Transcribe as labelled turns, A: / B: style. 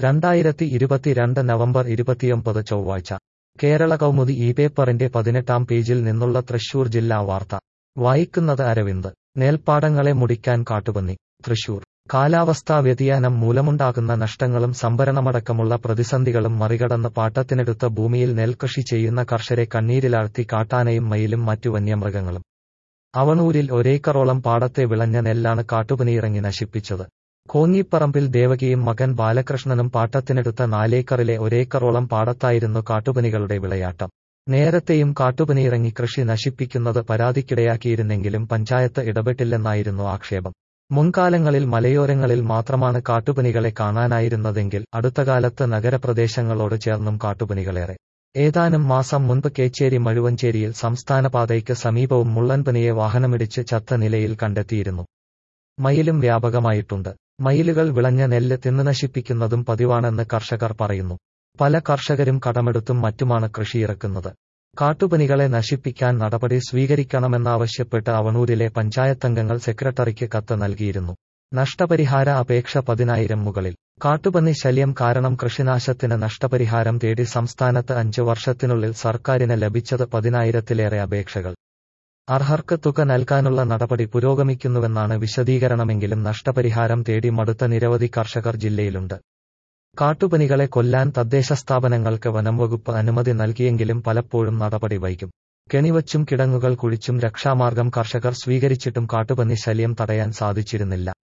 A: രണ്ടായിരത്തി ഇരുപത്തിരണ്ട് നവംബർ ഇരുപത്തിയൊമ്പത് ചൊവ്വാഴ്ച കേരള കൗമുദി ഈ പേപ്പറിന്റെ പതിനെട്ടാം പേജിൽ നിന്നുള്ള തൃശൂർ ജില്ലാ വാർത്ത വായിക്കുന്നത് അരവിന്ദ് നെൽപ്പാടങ്ങളെ മുടിക്കാൻ കാട്ടുപന്നി തൃശൂർ കാലാവസ്ഥാ വ്യതിയാനം മൂലമുണ്ടാകുന്ന നഷ്ടങ്ങളും സംഭരണമടക്കമുള്ള പ്രതിസന്ധികളും മറികടന്ന് പാട്ടത്തിനെടുത്ത ഭൂമിയിൽ നെൽകൃഷി ചെയ്യുന്ന കർഷരെ കണ്ണീരിലാഴ്ത്തി കാട്ടാനയും മയിലും മറ്റു വന്യമൃഗങ്ങളും അവണൂരിൽ ഒരേക്കറോളം പാടത്തെ വിളഞ്ഞ നെല്ലാണ് കാട്ടുപനിയിറങ്ങി നശിപ്പിച്ചത് കോന്നിപ്പറമ്പിൽ ദേവകിയും മകൻ ബാലകൃഷ്ണനും പാട്ടത്തിനെടുത്ത നാലേക്കറിലെ ഒരേക്കറോളം പാടത്തായിരുന്നു കാട്ടുപനികളുടെ വിളയാട്ടം നേരത്തെയും കാട്ടുപനിയിറങ്ങി കൃഷി നശിപ്പിക്കുന്നത് പരാതിക്കിടയാക്കിയിരുന്നെങ്കിലും പഞ്ചായത്ത് ഇടപെട്ടില്ലെന്നായിരുന്നു ആക്ഷേപം മുൻകാലങ്ങളിൽ മലയോരങ്ങളിൽ മാത്രമാണ് കാട്ടുപനികളെ കാണാനായിരുന്നതെങ്കിൽ അടുത്തകാലത്ത് നഗരപ്രദേശങ്ങളോട് ചേർന്നും കാട്ടുപനികളേറെ ഏതാനും മാസം മുൻപ് കേച്ചേരി മഴുവഞ്ചേരിയിൽ സംസ്ഥാനപാതയ്ക്ക് സമീപവും മുള്ളൻപനിയെ വാഹനമിടിച്ച് ചത്ത നിലയിൽ കണ്ടെത്തിയിരുന്നു മയിലും വ്യാപകമായിട്ടുണ്ട് മയിലുകൾ വിളഞ്ഞ നെല്ല് തിന്നു നശിപ്പിക്കുന്നതും പതിവാണെന്ന് കർഷകർ പറയുന്നു പല കർഷകരും കടമെടുത്തും മറ്റുമാണ് കൃഷിയിറക്കുന്നത് കാട്ടുപനികളെ നശിപ്പിക്കാൻ നടപടി സ്വീകരിക്കണമെന്നാവശ്യപ്പെട്ട് അവണൂരിലെ പഞ്ചായത്തംഗങ്ങൾ സെക്രട്ടറിക്ക് കത്ത് നൽകിയിരുന്നു നഷ്ടപരിഹാര അപേക്ഷ പതിനായിരം മുകളിൽ കാട്ടുപന്നി ശല്യം കാരണം കൃഷിനാശത്തിന് നഷ്ടപരിഹാരം തേടി സംസ്ഥാനത്ത് അഞ്ചു വർഷത്തിനുള്ളിൽ സർക്കാരിന് ലഭിച്ചത് പതിനായിരത്തിലേറെ അപേക്ഷകൾ അർഹർക്ക് തുക നൽകാനുള്ള നടപടി പുരോഗമിക്കുന്നുവെന്നാണ് വിശദീകരണമെങ്കിലും നഷ്ടപരിഹാരം തേടി മടുത്ത നിരവധി കർഷകർ ജില്ലയിലുണ്ട് കാട്ടുപനികളെ കൊല്ലാൻ തദ്ദേശ സ്ഥാപനങ്ങൾക്ക് വനംവകുപ്പ് അനുമതി നൽകിയെങ്കിലും പലപ്പോഴും നടപടി വൈകും കെണിവച്ചും കിടങ്ങുകൾ കുഴിച്ചും രക്ഷാമാർഗം കർഷകർ സ്വീകരിച്ചിട്ടും കാട്ടുപന്നി ശല്യം തടയാൻ സാധിച്ചിരുന്നില്ല